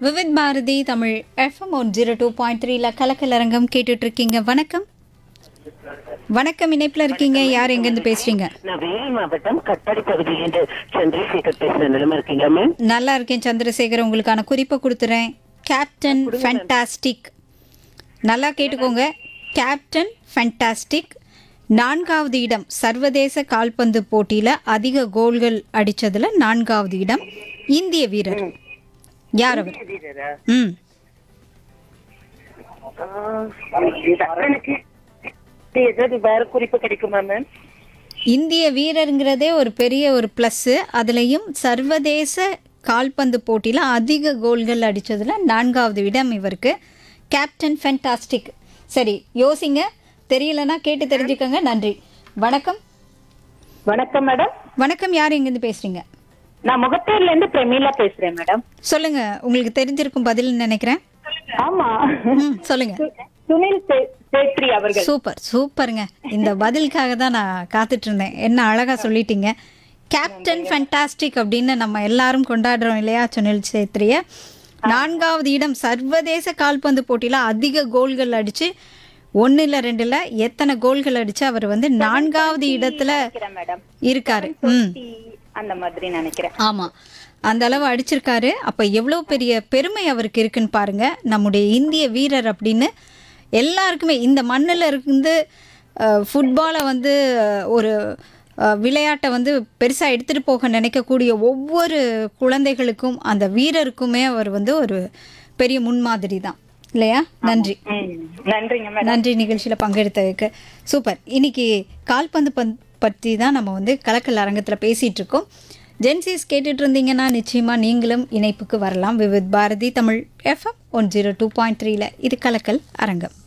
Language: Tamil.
Vividh Bharati Tamil FM one zero two point த்ரீல கலக்கலரங்கம் கேட்டுட்டு இருக்கீங்க வணக்கம் வணக்கம் இணைப்பில் இருக்கீங்க யார் எங்கேருந்து பேசுறீங்க நான் வேலூர் மாவட்டம் கட்டாடி பகுதியிலிருந்து சந்திரசேகர் பேசுறேன் நிலமா இருக்கீங்க மேம் நல்லா இருக்கேன் சந்திரசேகர் உங்களுக்கான குறிப்பை கொடுத்துறேன் கேப்டன் ஃபேண்டாஸ்டிக் நல்லா கேட்டுக்கோங்க கேப்டன் ஃபேண்டாஸ்டிக் நான்காவது இடம் சர்வதேச கால்பந்து போட்டியில் அதிக கோல்கள் அடிச்சதுல நான்காவது இடம் இந்திய வீரர் யார் அவர் வீரரா? ம் ஆ, எனக்கு ஏதாவது வேற குறிப்பு கிடைக்குமா மேம் இந்திய வீரருங்கிறதே ஒரு பெரிய ஒரு ப்ளஸ்ஸு அதுலேயும் சர்வதேச கால்பந்து போட்டியில் அதிக கோல்கள் அடித்ததில் நான்காவது இடம் இவருக்கு கேப்டன் ஃபென்டாஸ்டிக் சரி யோசிங்க தெரியலனா கேட்டு தெரிஞ்சுக்கோங்க நன்றி வணக்கம் வணக்கம் மேடம் வணக்கம் யார் எங்கேருந்து பேசுகிறீங்க நான் முகத்தூர்ல இருந்து பிரமீளா பேசுறேன் மேடம் சொல்லுங்கள் உங்களுக்கு தெரிஞ்சிருக்கும் பதில்னு நினைக்கிறேன் ஆமா ம் சொல்லுங்கள் சுனில் சே- சேத்ரி அவர்கள் சூப்பர் சூப்பருங்க இந்த பதிலுக்காக தான் நான் காத்துட்டு இருந்தேன் என்ன அழகா சொல்லிட்டீங்க கேப்டன் ஃபேண்டாஸ்டிக் அப்படின்னு நம்ம எல்லாரும் கொண்டாடுறோம் இல்லையா சுனில் சேத்ரிய நான்காவது இடம் சர்வதேச கால்பந்து போட்டியில் அதிக கோல்கள் அடிச்சு ஒன்று இல்லை ரெண்டுல எத்தனை கோல்கள் அடிச்சு அவர் வந்து நான்காவது இடத்துல மேடம் இருக்காரு ம் அந்த மாதிரி நினைக்கிறேன் ஆமா அந்த அளவு அடிச்சிருக்காரு அப்ப எவ்வளவு பெரிய பெருமை அவருக்கு இருக்குன்னு பாருங்க நம்முடைய இந்திய வீரர் அப்படின்னு எல்லாருக்குமே இந்த மண்ணில் இருந்து ஃபுட்பாலை வந்து அஹ், ஒரு அஹ், விளையாட்டை வந்து பெருசாக எடுத்துகிட்டு போக நினைக்கக்கூடிய ஒவ்வொரு குழந்தைகளுக்கும் அந்த வீரருக்குமே அவர் வந்து ஒரு பெரிய முன்மாதிரி தான் இல்லையா நன்றி நன்றிங்க மேடம் நன்றி நிகழ்ச்சியில் பங்கெடுத்ததுக்கு சூப்பர் இன்னைக்கு கால்பந்து பந்த் பற்றி தான் நம்ம வந்து கலக்கல் அரங்கத்தில் பேசிகிட்டு இருக்கோம் ஜென்சிஸ் கேட்டுட்டு இருந்தீங்கன்னா நிச்சயமாக நீங்களும் இணைப்புக்கு வரலாம் Vividh Bharati Tamil FM one zero two point த்ரீல இது கலக்கல் அரங்கம்